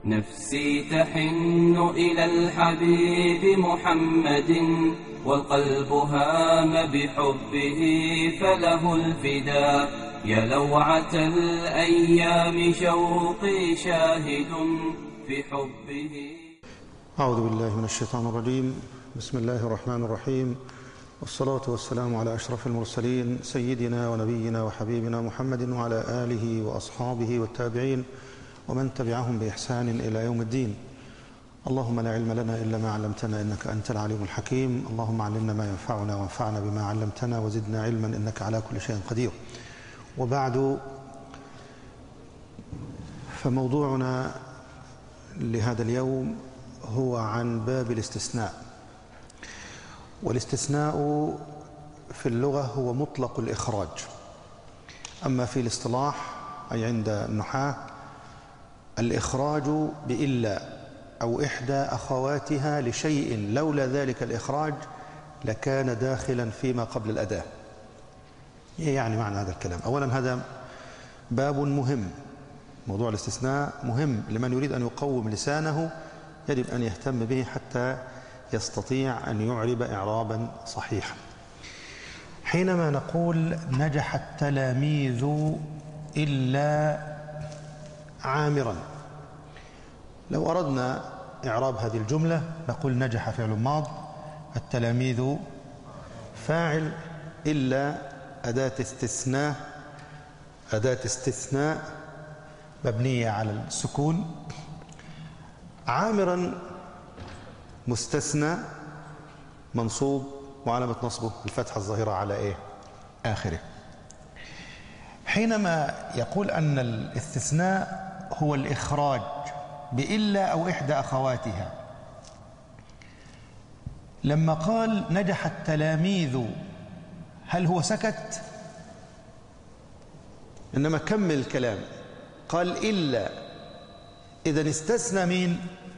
نفسي تحن إلى الحبيب محمد والقلب هام بحبه فله الفداء يا لوعة الأيام شوقي شاهد في حبه أعوذ بالله من الشيطان الرجيم بسم الله الرحمن الرحيم والصلاة والسلام على أشرف المرسلين سيدنا ونبينا وحبيبنا محمد وعلى آله وأصحابه والتابعين ومن تبعهم بإحسان إلى يوم الدين اللهم لا علم لنا إلا ما علمتنا إنك أنت العليم الحكيم اللهم علمنا ما ينفعنا وانفعنا بما علمتنا وزدنا علما إنك على كل شيء قدير وبعد فموضوعنا لهذا اليوم هو عن باب الاستثناء والاستثناء في اللغة هو مطلق الإخراج أما في الاصطلاح أي عند النحاة الإخراج بإلا أو إحدى أخواتها لشيء لولا ذلك الإخراج لكان داخلا فيما قبل الأداة إيه يعني معنى هذا الكلام أولا هذا باب مهم موضوع الاستثناء مهم لمن يريد أن يقوم لسانه يجب أن يهتم به حتى يستطيع أن يعرب إعرابا صحيحا حينما نقول نجح التلاميذ إلا عامرا لو أردنا إعراب هذه الجملة نقول نجح فعل ماض التلاميذ فاعل إلا أداة استثناء أداة استثناء مبنية على السكون عامرا مستثنى منصوب وعلامة نصبه الفتحة الظاهرة على إيه آخره حينما يقول أن الاستثناء هو الإخراج بإلا أو إحدى أخواتها لما قال نجح التلاميذ هل هو سكت إنما كمل الكلام قال إلا إذا استثنى مين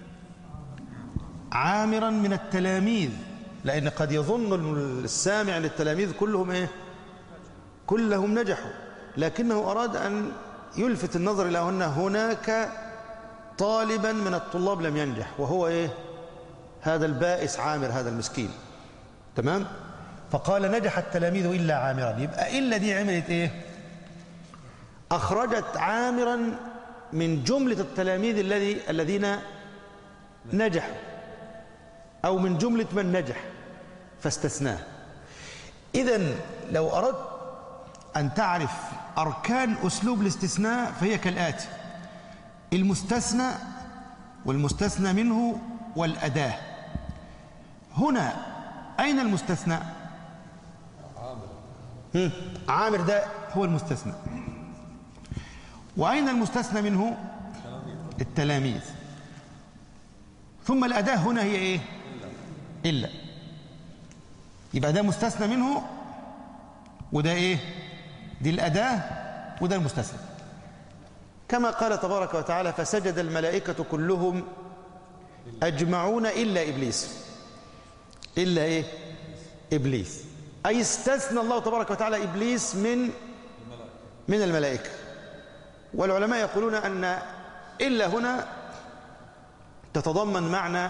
عامرا من التلاميذ لأن قد يظن السامع للتلاميذ كلهم إيه كلهم نجحوا لكنه أراد أن يلفت النظر إلى أن هناك طالبا من الطلاب لم ينجح وهو إيه هذا البائس عامر هذا المسكين تمام فقال نجح التلاميذ إلا عامرا يبقى إلا دي عملت إيه أخرجت عامرا من جملة التلاميذ الذي الذين نجحوا أو من جملة من نجح فاستثناه إذا لو أردت أن تعرف أركان أسلوب الاستثناء فهي كالآتي المستثنى والمستثنى منه والأداة هنا أين المستثنى عامر عامر ده هو المستثنى وأين المستثنى منه التلاميذ ثم الأداة هنا هي إيه إلا يبقى ده مستثنى منه وده إيه دي الأداة وده المستثنى كما قال تبارك وتعالى فسجد الملائكة كلهم أجمعون إلا إبليس إلا إيه إبليس أي استثنى الله تبارك وتعالى إبليس من من الملائكة والعلماء يقولون أن إلا هنا تتضمن معنى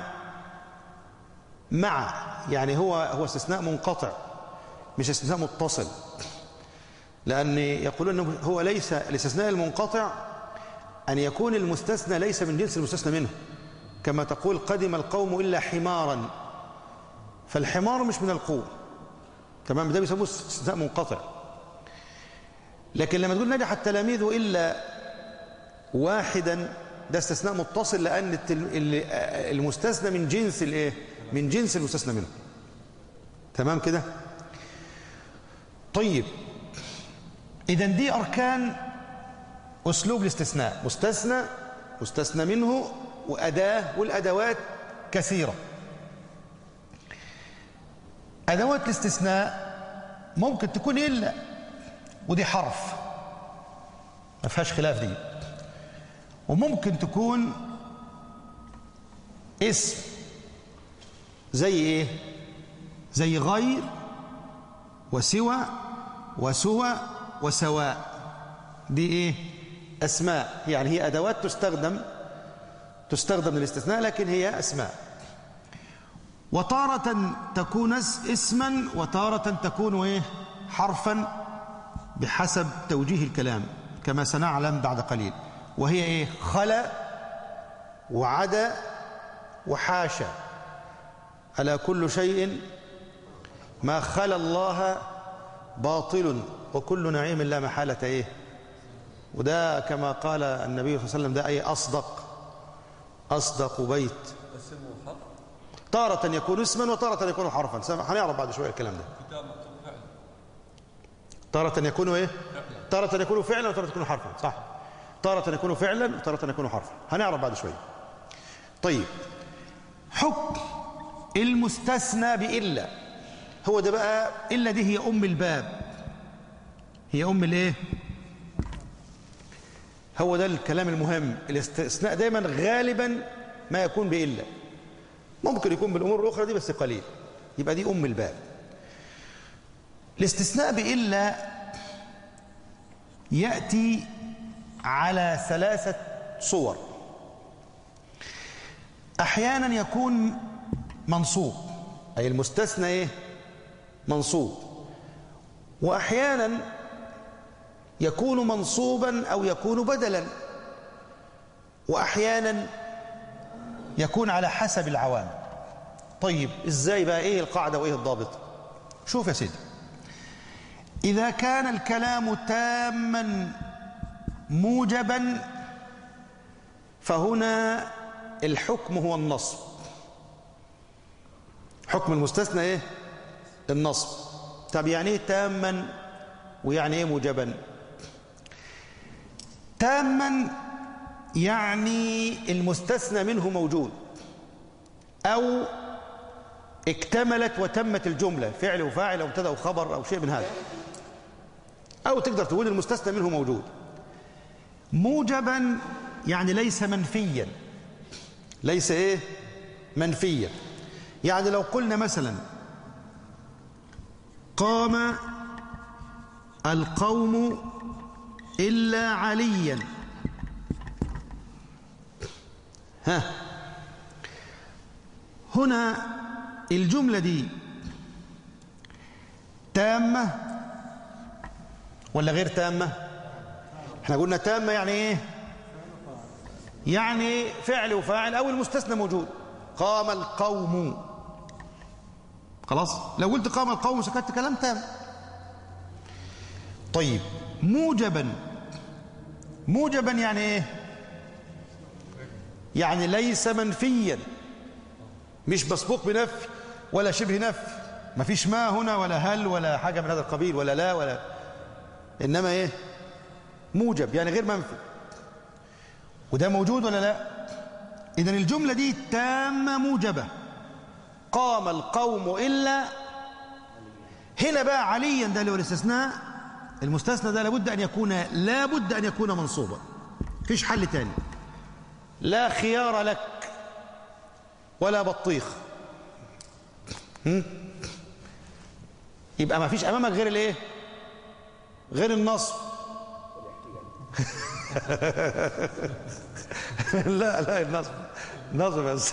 مع يعني هو هو استثناء منقطع مش استثناء متصل لأن يقولون أنه هو ليس الاستثناء المنقطع أن يكون المستثنى ليس من جنس المستثنى منه كما تقول قدم القوم إلا حمارا فالحمار مش من القوم تمام ده بيسموه استثناء منقطع لكن لما تقول نجح التلاميذ إلا واحدا ده استثناء متصل لأن المستثنى من جنس الايه من جنس المستثنى منه تمام كده طيب إذا دي أركان أسلوب الاستثناء مستثنى مستثنى منه وأداة والأدوات كثيرة أدوات الاستثناء ممكن تكون إلا ودي حرف ما فيهاش خلاف دي وممكن تكون اسم زي ايه زي غير وسوى وسوى وسواء دي ايه اسماء يعني هي ادوات تستخدم تستخدم للاستثناء لكن هي أسماء وتارة تكون اسما وتارة تكون إيه حرفا بحسب توجيه الكلام كما سنعلم بعد قليل وهي إيه خلا وعدا وحاشا ألا كل شيء ما خلا الله باطل وكل نعيم لا محالة إيه وده كما قال النبي صلى الله عليه وسلم ده أي أصدق أصدق بيت تارة يكون اسما وتارة يكون حرفا هنعرف بعد شوية الكلام ده تارة يكون ايه تارة يكون فعلا وتارة يكون حرفا صح تارة يكون فعلا وتارة يكون حرفا هنعرف بعد شوية طيب حكم المستثنى بإلا هو ده بقى إلا دي هي أم الباب هي أم الايه هو ده الكلام المهم الاستثناء دايما غالبا ما يكون بإلا ممكن يكون بالأمور الأخرى دي بس قليل يبقى دي أم الباب الاستثناء بإلا يأتي على ثلاثة صور أحيانا يكون منصوب أي المستثنى إيه؟ منصوب وأحيانا يكون منصوبا أو يكون بدلا وأحيانا يكون على حسب العوامل طيب إزاي بقى إيه القاعدة وإيه الضابط شوف يا سيدي إذا كان الكلام تاما موجبا فهنا الحكم هو النصب حكم المستثنى ايه النصب طب يعني ايه تاما ويعني ايه موجبا تاما يعني المستثنى منه موجود او اكتملت وتمت الجملة فعل وفاعل او ابتدا وخبر او شيء من هذا أو تقدر تقول المستثنى منه موجود موجبا يعني ليس منفيا ليس إيه منفيا يعني لو قلنا مثلا قام القوم إلا عليا ها هنا الجملة دي تامة ولا غير تامة احنا قلنا تامة يعني ايه يعني فعل وفاعل او المستثنى موجود قام القوم خلاص لو قلت قام القوم سكت كلام تام طيب موجبا موجبا يعني ايه يعني ليس منفيا مش مسبوق بنفي ولا شبه نفي ما فيش ما هنا ولا هل ولا حاجة من هذا القبيل ولا لا ولا إنما إيه موجب يعني غير منفي وده موجود ولا لا إذا الجملة دي تامة موجبة قام القوم إلا هنا بقى عليا ده اللي هو الاستثناء المستثنى ده لابد أن يكون لابد أن يكون منصوبا فيش حل تاني لا خيار لك ولا بطيخ يبقى ما فيش أمامك غير الايه غير النصب لا لا النصب نصب بس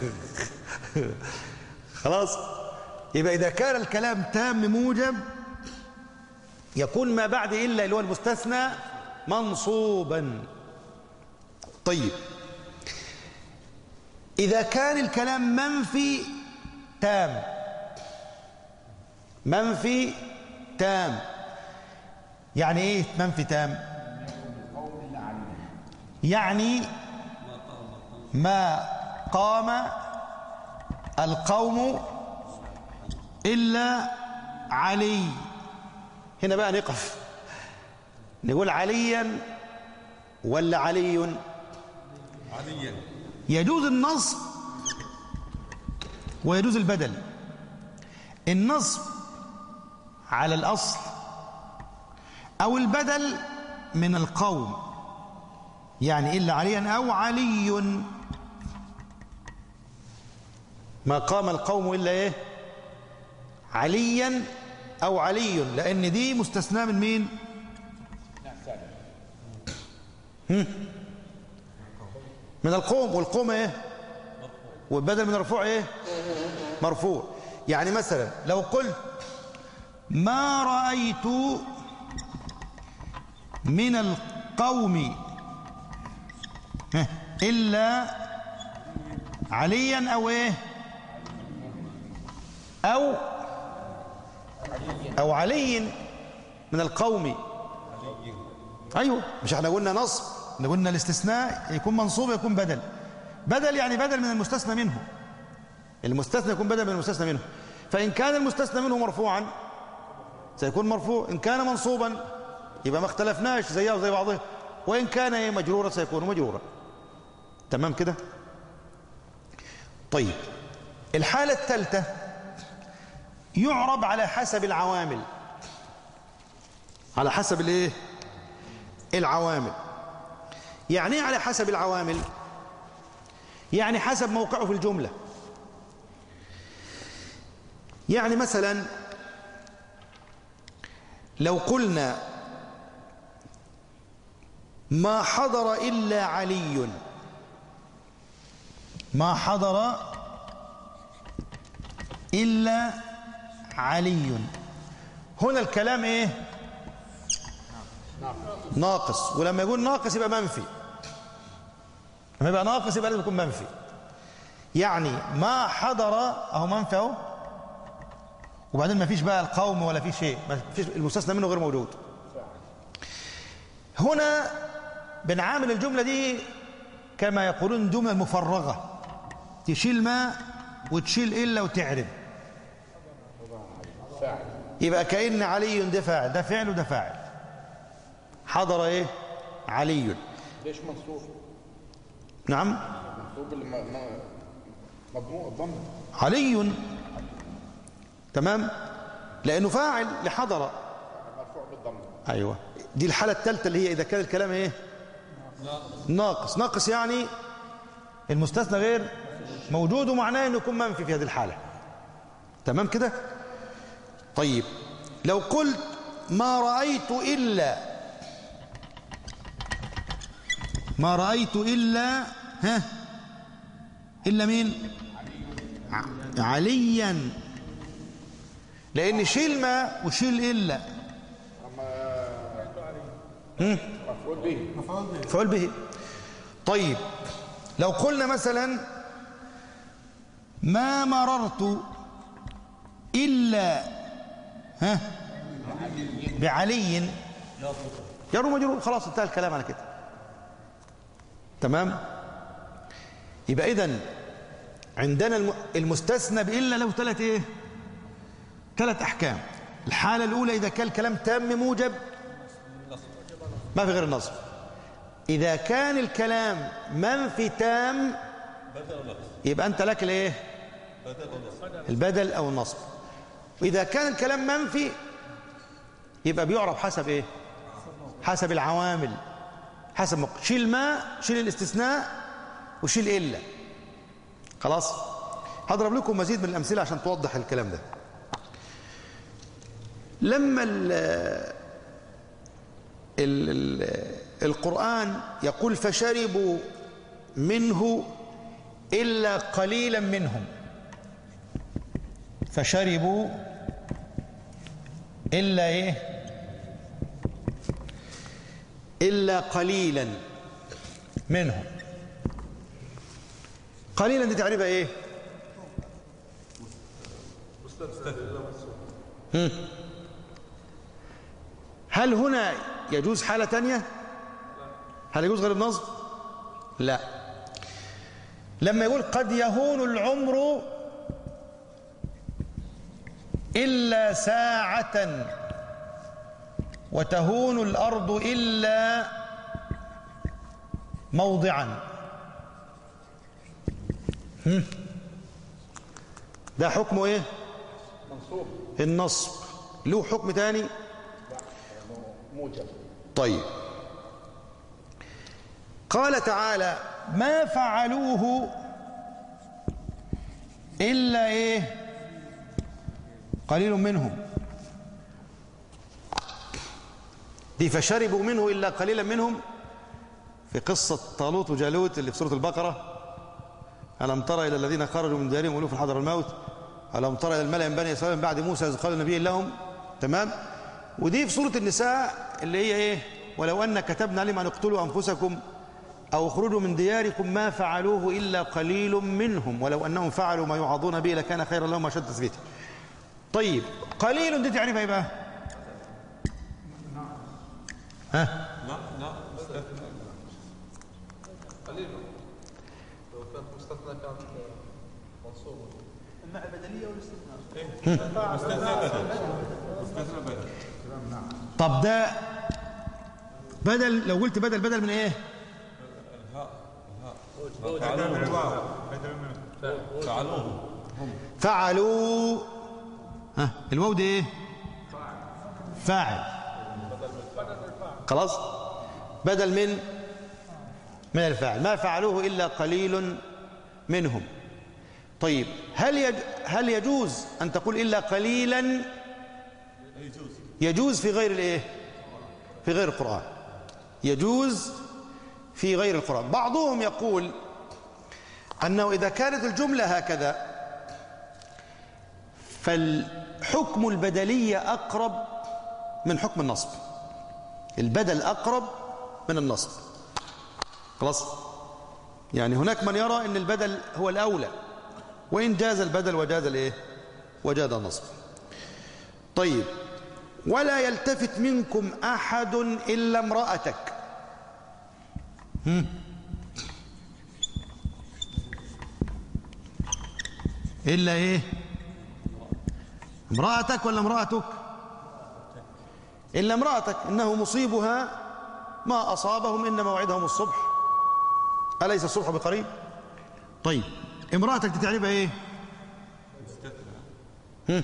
خلاص يبقى إذا كان الكلام تام موجب يكون ما بعد إلا اللي هو المستثنى منصوبا طيب إذا كان الكلام منفي تام منفي تام يعني ايه منفي تام يعني ما قام القوم إلا علي هنا بقى نقف نقول عليا ولا علي عليا يجوز النصب ويجوز البدل النصب على الأصل أو البدل من القوم يعني إلا عليا أو علي ما قام القوم إلا إيه عليا أو علي لأن دي مستثنى من مين من القوم والقوم ايه والبدل من الرفوع ايه مرفوع يعني مثلا لو قلت ما رأيت من القوم ها، إلا عليا أو إيه أو أو علي من القوم أيوه مش احنا قلنا نصب احنا قلنا الاستثناء يكون منصوب يكون بدل بدل يعني بدل من المستثنى منه المستثنى يكون بدل من المستثنى منه فإن كان المستثنى منه مرفوعا سيكون مرفوع إن كان منصوبا يبقى ما اختلفناش زيها وزي بعضها وإن كان إيه مجرورا سيكون مجرورا تمام كده طيب الحالة الثالثة يعرب على حسب العوامل على حسب الايه العوامل يعني ايه على حسب العوامل يعني حسب موقعه في الجملة يعني مثلا لو قلنا ما حضر إلا علي ما حضر إلا علي هنا الكلام إيه ناقص ولما يقول ناقص يبقى منفي لما يبقى ناقص يبقى لازم يكون منفي يعني ما حضر أهو منفي أهو وبعدين ما فيش بقى القوم ولا في شيء ما فيش المستثنى منه غير موجود هنا بنعامل الجملة دي كما يقولون الجملة المفرغة تشيل ما وتشيل إلا وتعرب يبقى كأن علي ده فاعل ده فعل وده فاعل حضر ايه علي ليش منصوب؟ نعم منصوب اللي م- م- مضموع الضم علي تمام لأنه فاعل لحضر مرفوع بالضم أيوة دي الحالة الثالثة اللي هي إذا كان الكلام إيه ناقص ناقص يعني المستثنى غير موجود ومعناه أنه يكون منفي في هذه الحالة تمام كده طيب لو قلت ما رأيت إلا ما رأيت إلا ها إلا مين ع- عليا لأن شيل ما وشيل إلا مفعول به مفعول به طيب لو قلنا مثلا ما مررت إلا ها بعلي جر ومجرور خلاص انتهى الكلام على كده تمام يبقى إذن عندنا الم- المستثنى بإلا له ثلاث إيه ثلاث أحكام الحالة الأولى إذا كان الكلام تام موجب ما في غير النصب إذا كان الكلام منفي تام يبقى أنت لك الإيه البدل أو النصب وإذا كان الكلام منفي يبقى بيعرف حسب إيه حسب العوامل حسب موقع. شيل ما شيل الاستثناء وشيل إلا خلاص هضرب لكم مزيد من الأمثلة عشان توضح الكلام ده لما ال ال ال القرآن يقول فشربوا منه إلا قليلا منهم فشربوا إلا إيه إلا قليلا منهم قليلا دي تعريفها إيه هم. هل هنا يجوز حالة تانية هل يجوز غير النصب لا لما يقول قد يهون العمر إلا ساعة وتهون الأرض إلا موضعا هم. ده حكمه ايه منصوب النصب له حكم تاني موجب طيب قال تعالى ما فعلوه إلا إيه قليل منهم دي فشربوا منه إلا قليلا منهم في قصة طالوت وجالوت اللي في سورة البقرة ألم ترى إلى الذين خرجوا من ديارهم ألوف حضر الموت ألم ترى إلى الملأ من بني إسرائيل من بعد موسى إذ قال نبي لهم تمام ودي في سورة النساء اللي هي إيه ولو أن كتبنا عليهم أن اقتلوا أنفسكم أو اخرجوا من دياركم ما فعلوه إلا قليل منهم ولو أنهم فعلوا ما يوعظون به لكان خيرا لهم أشد تثبيتا طيب قليل دي تعرفها إيه بقى ها لا لا استثناء قليل لو كانت مستثنى كانت منصوبة مع البدلية والاستثناء مستثنى بدل مستثنى بدل طب ده بدل لو قلت بدل بدل من ايه فعلوه فعلوه فعلوا ها الواو دي ايه فاعل خلاص بدل من من الفاعل ما فعلوه الا قليل منهم طيب هل يج... هل يجوز ان تقول الا قليلا يجوز في غير الايه في غير القران يجوز في غير القران بعضهم يقول انه اذا كانت الجمله هكذا فالحكم البدلية أقرب من حكم النصب البدل أقرب من النصب خلاص يعني هناك من يرى أن البدل هو الأولى وإن جاز البدل وجاز الإيه وجاز النصب طيب ولا يلتفت منكم أحد إلا امرأتك هم؟ إلا إيه امرأتك ولا امرأتك إلا امرأتك إنه مصيبها ما أصابهم إن موعدهم الصبح أليس الصبح بقريب طيب امرأتك دي تعرفها إيه هم؟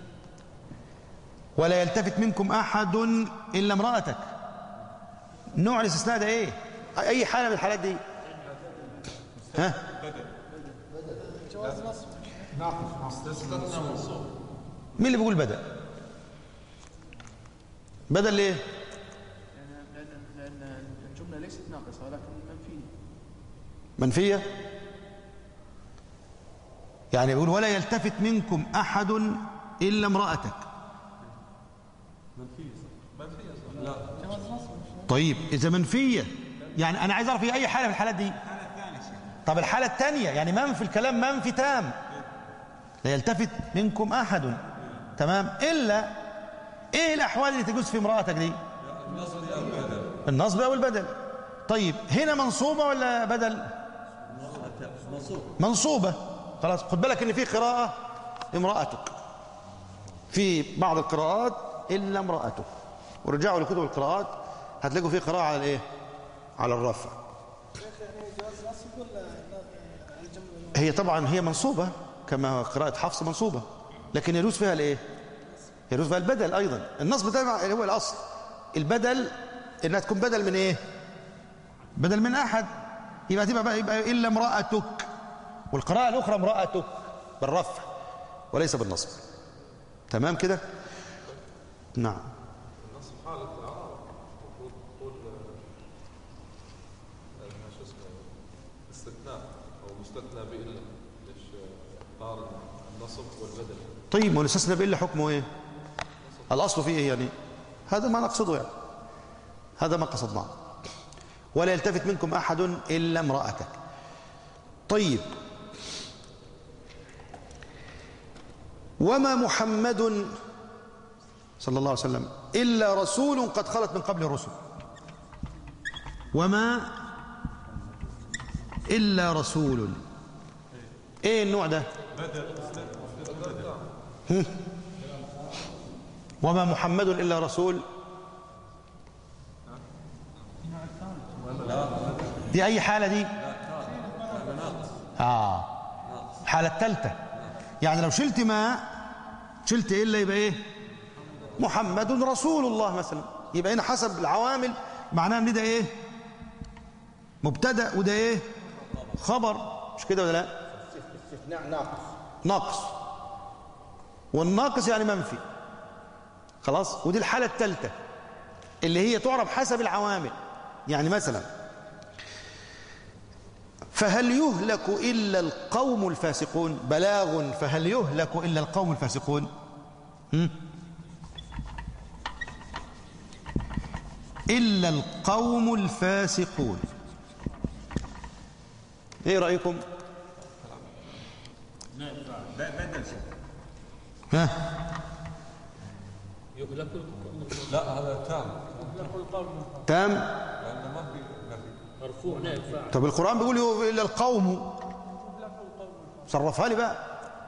ولا يلتفت منكم أحد إلا امرأتك نوع الاستثناء ده إيه أي حالة من الحالات دي ها استثنى منصوب مين اللي بيقول بدل بدل ليه لأن, لأن, لأن الجملة ليست ناقصة ولكن منفية منفية يعني يقول ولا يلتفت منكم أحد إلا امرأتك طيب إذا منفية يعني أنا عايز أعرف هي أي حالة من الحالات دي طب الحالة الثانية يعني منفي الكلام منفي تام لا يلتفت منكم أحد تمام إلا إيه الأحوال اللي تجوز في امرأتك دي النصب أو البدل طيب هنا منصوبة ولا بدل منصوبة خلاص خد بالك ان في قراءة امرأتك في بعض القراءات إلا امرأتك ورجعوا لكتب القراءات هتلاقوا في قراءة على الايه على الرفع هي طبعا هي منصوبة كما قراءة حفص منصوبة لكن يجوز فيها الايه يجوز فيها البدل ايضا النصب ده هو الاصل البدل انها تكون بدل من ايه بدل من احد يبقى تبقى بقى يبقى الا امرأتك والقراءة الاخرى امرأتك بالرفع وليس بالنصب تمام كده نعم النصب حالة الإعراب المفروض تقول آه، شو اسمه استثناء أو مستثنى بإلا ليش آه، قارن النصب والبدل طيب ما الاستثناء بإلا حكمه ايه الاصل فيه ايه يعني هذا ما نقصده يعني هذا ما قصدناه ولا يلتفت منكم احد الا امرأتك طيب وما محمد صلى الله عليه وسلم إلا رسول قد خلت من قبل الرسل وما إلا رسول إيه النوع ده هم؟ وما محمد إلا رسول دي أي حالة دي آه الحالة الثالثة يعني لو شلت ما شلت إلا يبقى إيه محمد رسول الله مثلا يبقى هنا حسب العوامل معناه ان ده ايه مبتدا وده ايه خبر مش كده ولا لا استثناء ناقص ناقص والناقص يعني منفي خلاص ودي الحاله الثالثه اللي هي تعرف حسب العوامل يعني مثلا فهل يهلك إلا القوم الفاسقون بلاغ فهل يهلك إلا القوم الفاسقون هم؟ إلا القوم الفاسقون إيه رأيكم ها لا هذا تام تام لأنه ما في نفي طب القرآن بيقول يه- إلا القوم صرفها لي بقى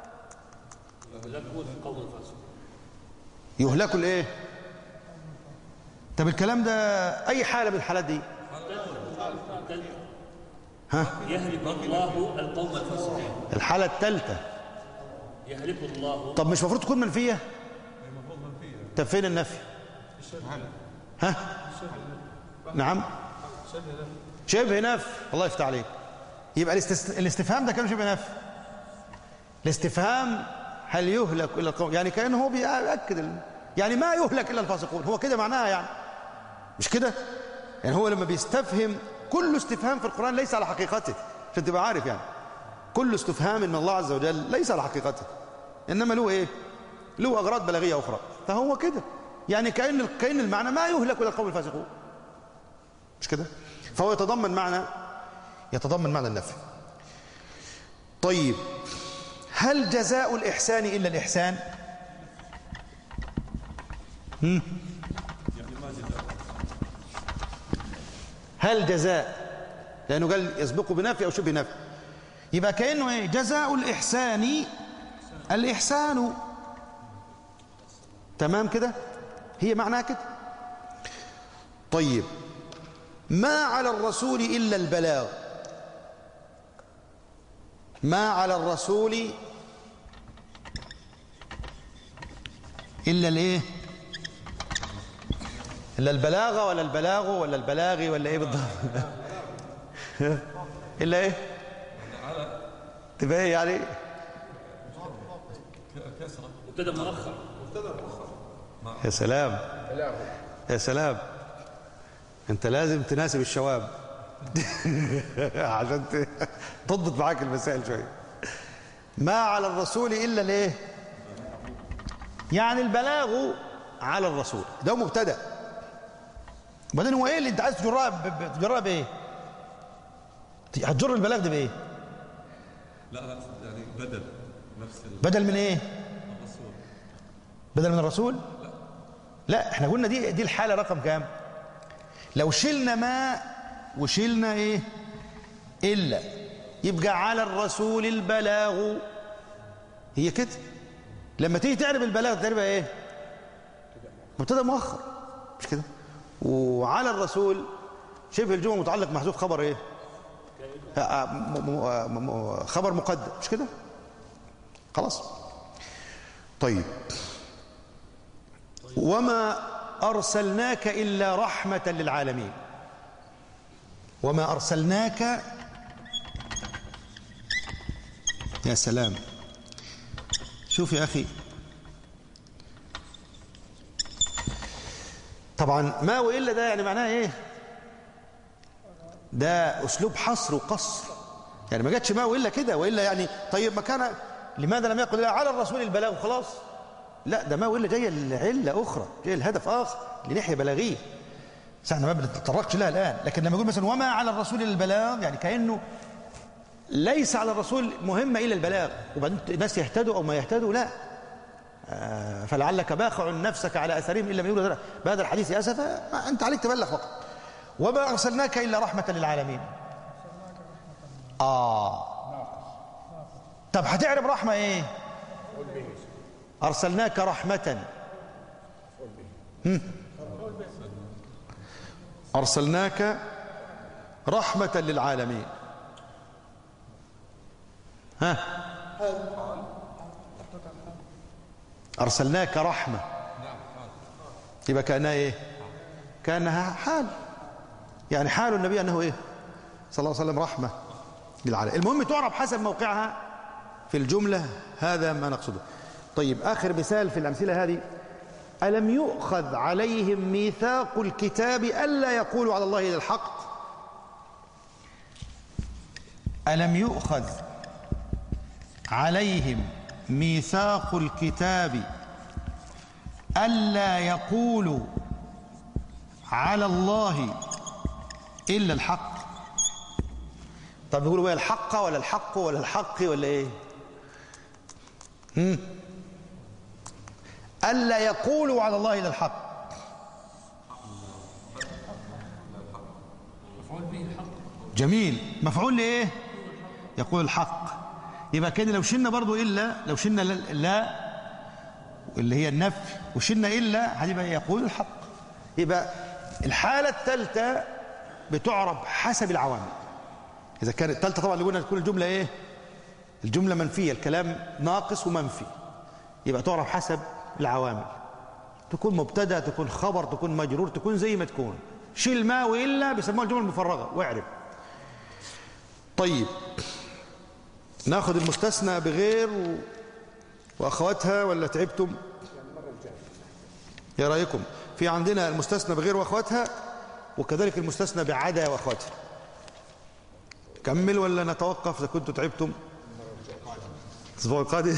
يهلكوا الايه طب الكلام ده اي حاله من الحالات دي ها يهلك الله القوم الفاسقين الحاله الثالثه يهلك الله طب مش المفروض تكون منفيه طب فين النفي ها نعم شبه نفي الله يفتح عليك يبقى الاستس... الاستفهام ده كان شبه نفي الاستفهام هل يهلك الا القوم يعني كانه هو بيأكد ال... يعني ما يهلك الا الفاسقون هو كده معناها يعني مش كده يعني هو لما بيستفهم كل استفهام في القرآن ليس على حقيقته عشان تبقى عارف يعني كل استفهام من الله عز وجل ليس على حقيقته انما له ايه له اغراض بلاغيه اخرى فهو كده يعني كان كان المعنى ما يهلك الا القوم الفاسقون مش كده فهو يتضمن معنى يتضمن معنى النفي طيب هل جزاء الإحسان إلا الإحسان هم؟ هل جزاء لأنه قال يسبق بنفي أو شبه نفي يبقى كأنه إيه جزاء الإحسان الإحسان تمام كده هي معناها كده طيب ما على الرسول إلا البلاغ ما على الرسول إلا الإيه إلا البلاغة ولا البلاغ ولا البلاغي ولا إيه بالضبط إلا إيه تبقى إيه يعني مبتدا مؤخر يا سلام يا سلام انت لازم تناسب الشباب عشان ت- تضبط معاك المسائل شويه ما على الرسول الا الايه يعني البلاغ على الرسول ده مبتدا وبعدين هو ايه اللي انت عايز تجرها ب- ب- تجرها بايه هتجر البلاغ ده بايه لا لا يعني بدل نفس بدل من ايه الرسول بدل من الرسول لا احنا قلنا دي دي الحاله رقم كام لو شلنا ما وشلنا ايه الا يبقى على الرسول البلاغ هي كده لما تيجي تعرف البلاغ تعرفها ايه مبتدا مؤخر مش كده وعلى الرسول شبه الجمله متعلق محذوف خبر ايه آه، آه، م- م- آه، م- م- خبر مقدم مش كده خلاص طيب وما أرسلناك إلا رحمة للعالمين وما أرسلناك يا سلام شوف يا أخي طبعا ما وإلا ده يعني معناه إيه ده أسلوب حصر وقصر يعني ما جاتش ما وإلا كده وإلا يعني طيب ما كان لماذا لم يقل على الرسول البلاغ خلاص لا ده ما وإلا جاية لعلة أخرى جاية لهدف آخر لناحية بلاغية بس احنا ما بنتطرقش لها الآن لكن لما يقول مثلا وما على الرسول البلاغ يعني كأنه ليس على الرسول مهمة إلا البلاغ وبعدين الناس يهتدوا أو ما يهتدوا لا آه، فلعلك باخع نفسك على أثرهم إلا من يقول بهذا الحديث أسفا ما أنت عليك تبلغ فقط وما أرسلناك إلا رحمة للعالمين آه طب هتعرف رحمة إيه أرسلناك رحمة هم. أرسلناك رحمة للعالمين ها أرسلناك رحمة يبقى كأنها إيه كأنها حال يعني حال النبي أنه إيه صلى الله عليه وسلم رحمة للعالمين المهم تعرف حسب موقعها في الجملة هذا ما نقصده طيب آخر مثال في الأمثلة هذه ألم يؤخذ عليهم ميثاق الكتاب ألا يقولوا على الله إلا الحق ألم يؤخذ عليهم ميثاق الكتاب ألا يقولوا على الله إلا الحق طب يقولوا ايه الحق ولا الحق ولا الحق ولا ايه هم؟ ألا يقولوا على الله إلا الحق جميل مفعول لإيه يقول الحق يبقى كده لو شلنا برضو إلا لو شلنا لا, لا اللي هي النفي وشلنا إلا هتبقى يقول الحق يبقى الحالة الثالثة بتعرب حسب العوامل إذا كانت الثالثة طبعا اللي قلنا تكون الجملة إيه الجملة منفية الكلام ناقص ومنفي يبقى تعرف حسب العوامل تكون مبتدا تكون خبر تكون مجرور تكون زي ما تكون شيل ما وإلا بيسموها الجمل المفرغة واعرب طيب ناخذ المستثنى بغير و... وأخواتها ولا تعبتم يا رأيكم في عندنا المستثنى بغير وأخواتها وكذلك المستثنى بعدا وأخواتها كمل ولا نتوقف إذا كنتم تعبتم الاسبوع القادم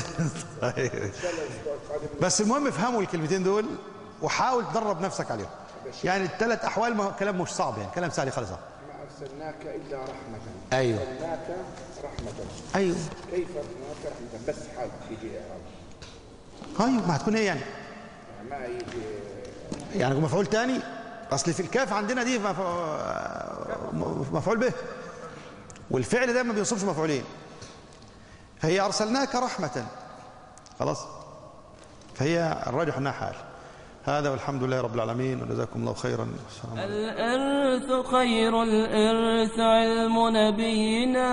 بس المهم افهموا الكلمتين دول وحاول تدرب نفسك عليهم يعني الثلاث احوال ما كلام مش صعب يعني كلام سهل خالص ما أرسلناك إلا رحمة ايوه أرسلناك رحمة ايوه كيف أرسلناك رحمة بس حال يجي إعراب ايوه ما هتكون ايه يعني يعني ما يجي يعني مفعول تاني اصل في الكاف عندنا دي مف- مفعول به والفعل ده ما بينصبش مفعولين فهي ارسلناك رحمه خلاص فهي الراجح انها حال هذا والحمد لله رب العالمين وجزاكم الله خيرا السلام عليكم. الإرث خير الإرث علم نبينا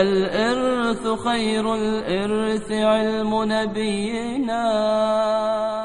الإرث خير الإرث علم نبينا